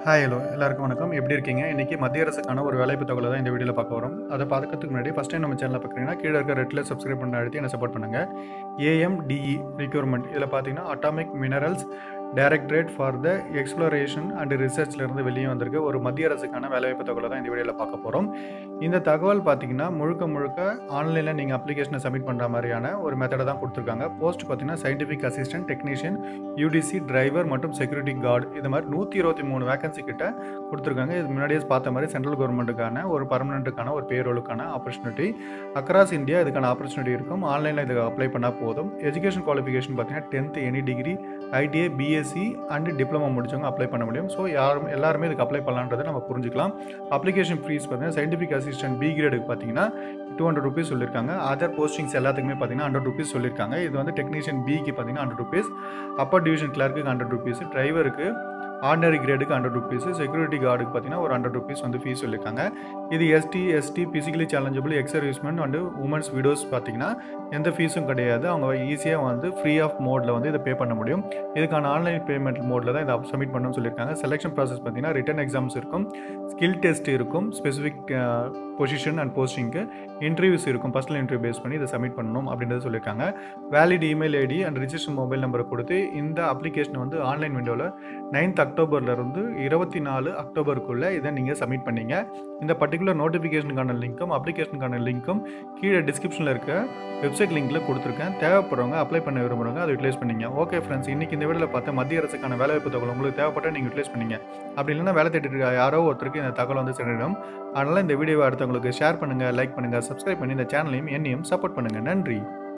hi hello எல்லாருக்கும் வணக்கம் எப்படி இருக்கீங்க இன்றைக்கி மத்திய அரசுக்கான ஒரு வேலைப்பு தகவலை தான் இந்த வீடியோவில் பார்க்க வரோம் அதை பார்க்கறதுக்கு முன்னாடி ஃபஸ்ட் டைம் நம்ம சேனலில் பார்க்குறீங்கன்னா கீழே இருக்க ரெட்டில் சப்ஸ்கிரைப் பண்ண அழுத்தி என்ன சப்போர்ட் பண்ணுங்கள் ஏஎம்டிஇ ரிக்யூர்மெண்ட் இதில் பார்த்தீங்கன்னா atomic minerals directorate for the exploration and ரிசர்ச்லேருந்து வெளியே வந்திருக்க ஒரு மத்திய அரசுக்கான வேலைவாய்ப்பு தகவலை தான் இந்த வீடியோவில் பார்க்க போகிறோம் இந்த தகவல் பார்த்தீங்கன்னா முழுக்க முழுக்க ஆன்லைனில் நீங்கள் அப்ளிகேஷனை சப்மிட் பண்ணுற மாதிரியான ஒரு மெத்தடை தான் கொடுத்துருக்காங்க போஸ்ட் பார்த்தீங்கன்னா scientific assistant technician UDC driver மற்றும் செக்யூரிட்டி கார்டு இது மாதிரி நூற்றி இருபத்தி மூணு வேகன்சி கிட்ட கொடுத்துருக்காங்க இது முன்னாடியே பார்த்த மாதிரி சென்ட்ரல் கவர்மெண்ட்டுக்கான ஒரு பர்மனெண்ட்டுக்கான ஒரு பேரோலுக்கான ஆப்பர்ச்சுனிட்டி அக்ராஸ் இந்தியா இதுக்கான ஆப்பர்ச்சுனிட்டி இருக்கும் ஆன்லைனில் இதுக்கு அப்ளை பண்ணால் போதும் எஜுகேஷன் குவாலிஃபிகேஷன் பார்த்தீங்கன்னா tenth any degree ITI BSc and diploma முடிச்சவங்க அப்ளை பண்ண முடியும் ஸோ யாரும் எல்லாருமே இதுக்கு அப்ளை பண்ணலான்றதை நம்ம புரிஞ்சுக்கலாம் அப்ளிகேஷன் ஃபீஸ் பார்த்தீங்கன்னா சயின்டிஃபிக் அசிஸ்டன்ட் பி கிரேடுக்கு பார்த்தீங்கன்னா டூ ஹண்ட்ரட் ருபீஸ் சொல்லியிருக்காங்க அதர் போஸ்டிங்ஸ் எல்லாத்துக்குமே பார்த்தீங்கன்னா ஹண்ட்ரட் ருபீஸ் சொல்லியிருக்காங்க இது வந்து டெக்னீஷியன் பிக்கு பார்த்தீங்கன்னா ஹண்ட்ரட் ருபீஸ் அப்பர் டிவிஷன் கிளர்க்கு ஹண்ட்ரட் ருபீஸ் டிரைவருக்கு ஆர்டினரி கிரேடுக்கு ஹண்ட்ரட் ருபீஸ் செக்யூரிட்டி கார்டுக்கு பார்த்தீங்கன்னா ஒரு ஹண்ட்ரட் ருபீஸ் வந்து ஃபீஸ் சொல்லியிருக்காங்க இது ST ST physically challengeable ex servicemen and womens widows பார்த்தீங்கன்னா எந்த ஃபீஸும் கிடையாது அவங்க ஈஸியாக வந்து ஃப்ரீ ஆஃப் மோடில் வந்து இதை பே பண்ண முடியும் இதுக்கான ஆன்லைன் பேமெண்ட் மோடில் தான் இதை சப்மிட் பண்ணணும்னு சொல்லியிருக்காங்க செலெக்ஷன் ப்ராசஸ் பார்த்தீங்கன்னா ரிட்டன் எக்ஸாம்ஸ் இருக்கும் ஸ்கில் டெஸ்ட் இருக்கும் ஸ்பெசிஃபிக் பொசிஷன் அண்ட் போஸ்டிங்க்கு இன்டர்வியூஸ் இருக்கும் பர்சனல் இன்டர்வியூ பேஸ் பண்ணி இதை சப்மிட் பண்ணணும் அப்படின்றத சொல்லியிருக்காங்க valid email ID and register mobile நம்பரை கொடுத்து இந்த அப்ளிகேஷனை வந்து ஆன்லைன் விண்டோவில் நைன்த் அக்டோபர்லேருந்து இருபத்தி நாலு அக்டோபருக்குள்ளே இதை நீங்கள் சப்மிட் பண்ணீங்க இந்த பர்டிகுலர் நோட்டிஃபிகேஷனுக்கான லிங்க்கும் அப்ளிகேஷனுக்கான லிங்க்கும் கீழே டிஸ்கிரிப்ஷனில் இருக்க வெப்சைட் லிங்க்கில் கொடுத்துருக்கேன் தேவைப்படுறவங்க அப்ளை பண்ண விரும்புகிறவங்க அதை யூட்டிலைஸ் பண்ணீங்க ஓகே ஃப்ரெண்ட்ஸ் இன்றைக்கி இந்த வீடியோவில் பார்த்து மத்திய அரசுக்கான வேலைவாய்ப்பு தகவல் உங்களுக்கு தேவைப்பட்டால் நீங்கள் யூட்டிலைஸ் பண்ணீங்க அப்படி இல்லைன்னா வேலை தேடிட்டு இருக்க யாரோ ஒருத்தருக்கு இந்த தகவல் வந்து சென்றிடும் அதனால் இந்த வீடியோவை அடுத்தவங்களுக்கு ஷேர் பண்ணுங்கள் லைக் பண்ணுங்கள் சப்ஸ்கிரைப் பண்ணி இந்த சேனலையும் என்னையும் சப்போர்ட் பண்ணுங்கள் நன்றி